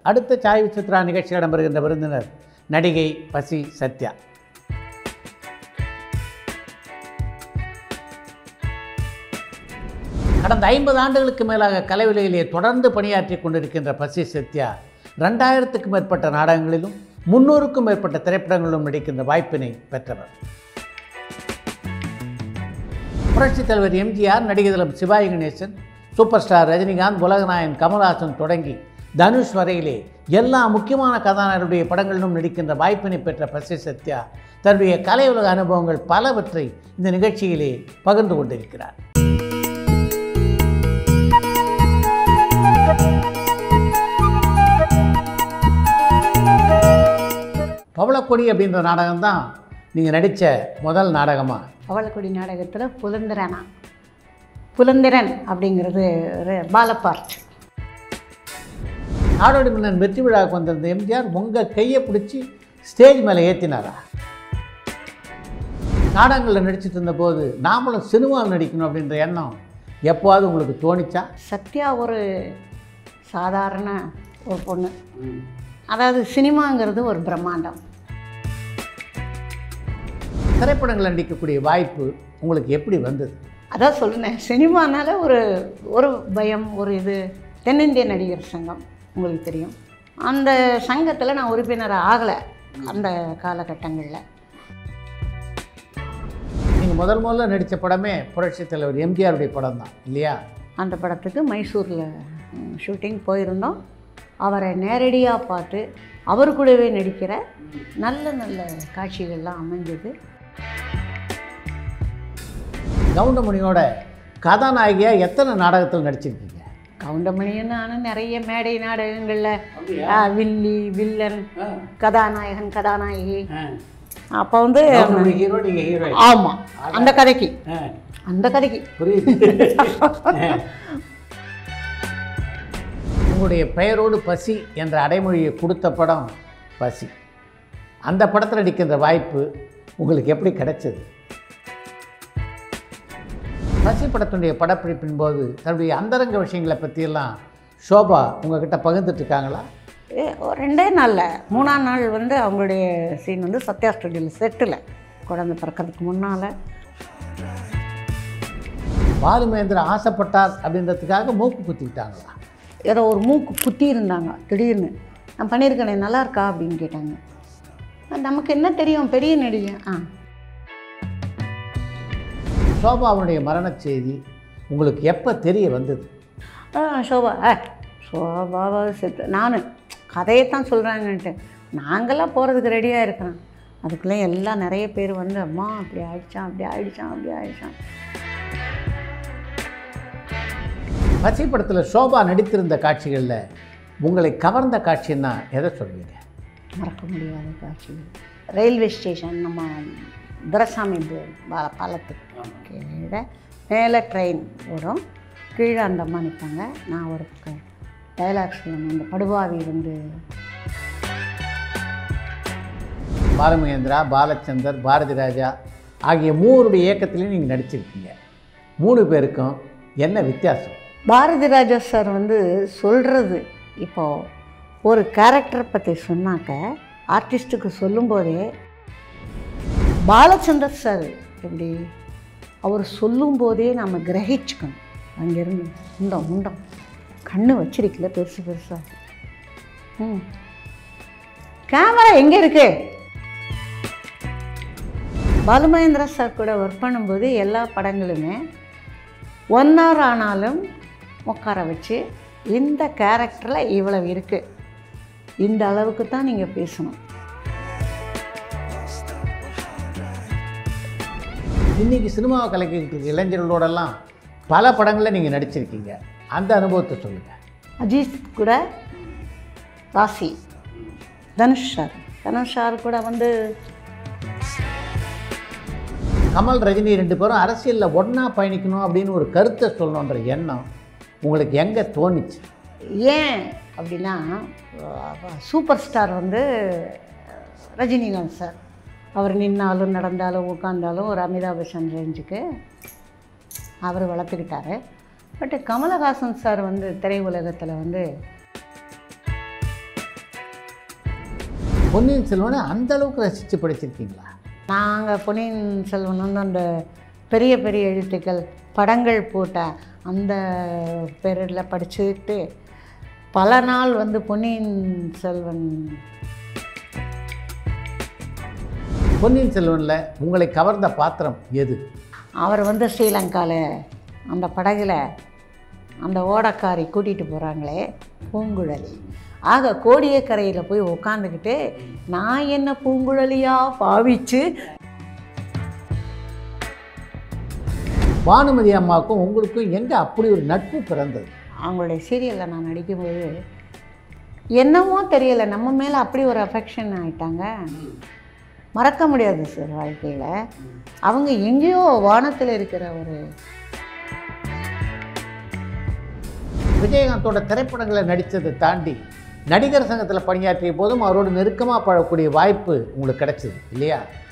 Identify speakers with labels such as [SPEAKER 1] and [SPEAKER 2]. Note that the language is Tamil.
[SPEAKER 1] அடுத்த சாய் சித்ரா நிகழ்ச்சியில் இடம்பெறுகின்ற விருந்தினர் நடிகை பசி சத்யா கடந்த ஐம்பது ஆண்டுகளுக்கு மேலாக கலைவிலையிலே தொடர்ந்து பணியாற்றி கொண்டிருக்கின்ற பசி சத்யா ரெண்டாயிரத்துக்கும் மேற்பட்ட நாடகங்களிலும் முன்னூறுக்கும் மேற்பட்ட திரைப்படங்களிலும் நடிக்கின்ற வாய்ப்பினை பெற்றவர் புரட்சித் தலைவர் எம்ஜிஆர் நடிகர் சிவாஜி கணேசன் சூப்பர் ஸ்டார் ரஜினிகாந்த் உலகநாயகன் கமல்ஹாசன் தொடங்கி தனுஷ் வரையிலே எல்லா முக்கியமான கதாநாயகருடைய படங்களிலும் நடிக்கின்ற வாய்ப்பினை பெற்ற பசி சத்யா தன்னுடைய கலை உலக அனுபவங்கள் பலவற்றை இந்த நிகழ்ச்சியிலே பகிர்ந்து கொண்டிருக்கிறார் பவளக்கொடி அப்படின்ற நாடகம் தான் நீங்கள் நடித்த முதல் நாடகமா
[SPEAKER 2] பவளக்குடி நாடகத்தில் புலந்திரனா புலந்திரன் அப்படிங்கிறது ஒரு பாலப்பார்ட்
[SPEAKER 1] நாடோடி மன்னன் வெற்றி விழாவுக்கு வந்திருந்த எம்ஜிஆர் உங்கள் கையை பிடிச்சி ஸ்டேஜ் மேலே ஏற்றினாரா நாடகங்களில் நடிச்சிட்டு இருந்தபோது நாமளும் சினிமாவில் நடிக்கணும் அப்படின்ற எண்ணம் எப்போவாவது உங்களுக்கு தோணிச்சா
[SPEAKER 2] சத்யா ஒரு சாதாரண ஒரு பொண்ணு அதாவது சினிமாங்கிறது ஒரு பிரம்மாண்டம்
[SPEAKER 1] திரைப்படங்களில் நடிக்கக்கூடிய வாய்ப்பு உங்களுக்கு எப்படி வந்தது
[SPEAKER 2] அதான் சொல்லுனேன் சினிமானால ஒரு ஒரு பயம் ஒரு இது தென்னிந்திய நடிகர் சங்கம் உங்களுக்கு தெரியும் அந்த சங்கத்தில் நான் உறுப்பினர் ஆகலை அந்த காலகட்டங்களில்
[SPEAKER 1] நீங்கள் முதல் முதல்ல நடித்த படமே புரட்சித் தலைவர் எம்ஜிஆருடைய படம் தான் இல்லையா
[SPEAKER 2] அந்த படத்துக்கு மைசூரில் ஷூட்டிங் போயிருந்தோம் அவரை நேரடியாக பார்த்து அவர் கூடவே நடிக்கிற நல்ல நல்ல காட்சிகள்லாம் அமைஞ்சது
[SPEAKER 1] கவுண்டமணியோட கதாநாயகியாக எத்தனை நாடகத்தில் நடிச்சிருக்கீங்க
[SPEAKER 2] கவுண்டமணியும் நானும் நிறைய மேடை நாடகங்களில் ஆ, வில்லி வில்லன் கதாநாயகன் கதாநாயகி அப்போ வந்து
[SPEAKER 1] ஹீரோ நீங்கள் ஹீரோ
[SPEAKER 2] ஆமாம் அந்த கதைக்கு அந்த கதைக்கு
[SPEAKER 1] புரியுது உங்களுடைய பெயரோடு பசி என்ற அடைமொழியை கொடுத்த படம் பசி அந்த படத்தில் நடிக்கின்ற வாய்ப்பு உங்களுக்கு எப்படி கிடைச்சது பசி படத்தினுடைய படப்பிடிப்பின் போது தன்னுடைய அந்தரங்க விஷயங்களை பற்றியெல்லாம் ஷோபா உங்ககிட்ட பகிர்ந்துட்டு இருக்காங்களா
[SPEAKER 2] ஏ, ஒரு ரெண்டே நாளில் மூணாம் நாள் வந்து அவங்களுடைய சீன் வந்து சத்யா ஸ்டுடியோவில் செட்டில் குழந்தை பிறக்கிறதுக்கு முன்னால்
[SPEAKER 1] பாலுமேந்திர ஆசைப்பட்டார் அப்படின்றதுக்காக மூக்கு குத்திக்கிட்டாங்களா
[SPEAKER 2] ஏதோ ஒரு மூக்கு குத்தி இருந்தாங்க திடீர்னு நான் பண்ணியிருக்கேனே நல்லா இருக்கா அப்படின்னு கேட்டாங்க நமக்கு என்ன தெரியும் பெரிய நடிகை ஆ
[SPEAKER 1] ஷோபாவுடைய மரணச் செய்தி உங்களுக்கு எப்போ தெரிய வந்தது
[SPEAKER 2] ஆ சோபா ஆ சோபாவா செத்து நான் கதையை தான் சொல்கிறாங்கன்ட்டு நாங்களாம் போகிறதுக்கு ரெடியாக இருக்கிறோம் அதுக்குள்ளே எல்லாம் நிறைய பேர் வந்து அம்மா அப்படி ஆயிடுச்சான் அப்படி ஆயிடுச்சான் அப்படி ஆயிடுச்சான்
[SPEAKER 1] பச்சை படத்தில் ஷோபா நடித்திருந்த காட்சிகளில் உங்களை கவர்ந்த காட்சின்னா எதை சொல்வீங்க
[SPEAKER 2] மறக்க முடியாத காட்சிகள் ரயில்வே ஸ்டேஷன் நம்ம துரசாமி பு- பா பாலத்துக்கு கீழே மேலே ட்ரெயின் ஓடும் கீழே அந்த அம்மா நிற்பாங்க நான் ஒரு பக்கம் டைலாக் சொல்லணும் அந்த படுவாவி வந்து
[SPEAKER 1] பாலமகேந்திரா பாலச்சந்தர் பாரதி ராஜா ஆகிய மூவருடைய இயக்கத்திலையும் நீங்கள் நடிச்சிருக்கீங்க மூணு பேருக்கும் என்ன வித்தியாசம்
[SPEAKER 2] பாரதி ராஜா சார் வந்து சொல்கிறது இப்போ ஒரு கேரக்டரை பற்றி சொன்னாக்க ஆர்டிஸ்ட்டுக்கு சொல்லும்போதே பாலச்சந்தர் சார் எப்படி அவர் சொல்லும்போதே நம்ம கிரகிச்சுக்கணும் அங்கேருந்து முண்டம் முண்டம் கண்ணு வச்சிருக்கல பெருசு பெருசாக ம் கேமரா எங்கே இருக்கு பாலுமகேந்திரா சார் கூட ஒர்க் பண்ணும்போது எல்லா படங்களுமே ஒன் ஹவர் ஆனாலும் உட்கார வச்சு இந்த கேரக்டரில் இவ்வளவு இருக்குது இந்த அளவுக்கு தான் நீங்கள் பேசணும்
[SPEAKER 1] இன்னைக்கு சினிமாவை கலைக்கிட்டு இருக்க இளைஞர்களோடெல்லாம் பல படங்களில் நீங்கள் நடிச்சிருக்கீங்க அந்த அனுபவத்தை சொல்லுங்கள்
[SPEAKER 2] அஜித் கூட ராசி தனுஷ் சார் தனுஷ் சார் கூட வந்து
[SPEAKER 1] கமல் ரஜினி ரெண்டு பேரும் அரசியலில் ஒன்றா பயணிக்கணும் அப்படின்னு ஒரு கருத்தை சொல்லணுன்ற எண்ணம் உங்களுக்கு எங்கே தோணுச்சு
[SPEAKER 2] ஏன் அப்படின்னா அஹ், சூப்பர் ஸ்டார் வந்து ரஜினிகாந்த் சார் அவர் நின்னாலும் நடந்தாலும் உட்காந்தாலும் ஒரு அமிதாப் பச்சன் ரேஞ்சுக்கு அவர் வளர்த்துக்கிட்டாரு பட் கமலஹாசன் சார் வந்து திரை உலகத்தில் வந்து
[SPEAKER 1] பொன்னியின் செல்வனை அந்த அளவுக்கு ரசித்து படிச்சிருக்கீங்களா
[SPEAKER 2] நாங்கள் பொன்னியின் செல்வன் வந்து அந்த பெரிய பெரிய எழுத்துக்கள் படங்கள் போட்ட அந்த பேரில் படிச்சுட்டு பல நாள் வந்து பொன்னியின் செல்வன்
[SPEAKER 1] பொன்னியின் செல்வனில் உங்களை கவர்ந்த பாத்திரம் எது
[SPEAKER 2] அவர் வந்து ஸ்ரீலங்காவில் அந்த படகுல அந்த ஓடக்காரி கூட்டிகிட்டு போகிறாங்களே பூங்குழலி ஆக கோடியக்கரையில் போய் உக்காந்துக்கிட்டு நான் என்ன பூங்குழலியாக பாவிச்சு
[SPEAKER 1] பானுமதி அம்மாவுக்கும் உங்களுக்கும் எங்கே அப்படி ஒரு நட்பு பிறந்தது
[SPEAKER 2] அவங்களுடைய சீரியலில் நான் நடிக்கும்போது என்னமோ தெரியலை நம்ம மேலே அப்படி ஒரு அஃபெக்ஷன் ஆயிட்டாங்க மறக்க முடியாது சார் வாழ்க்கையில் அவங்க எங்கேயோ வானத்தில் இருக்கிற ஒரு
[SPEAKER 1] விஜயகாந்தோட திரைப்படங்களை நடித்ததை தாண்டி நடிகர் சங்கத்தில் பணியாற்றிய போதும் அவரோடு நெருக்கமாக பழக்கூடிய வாய்ப்பு உங்களுக்கு கிடைச்சது இல்லையா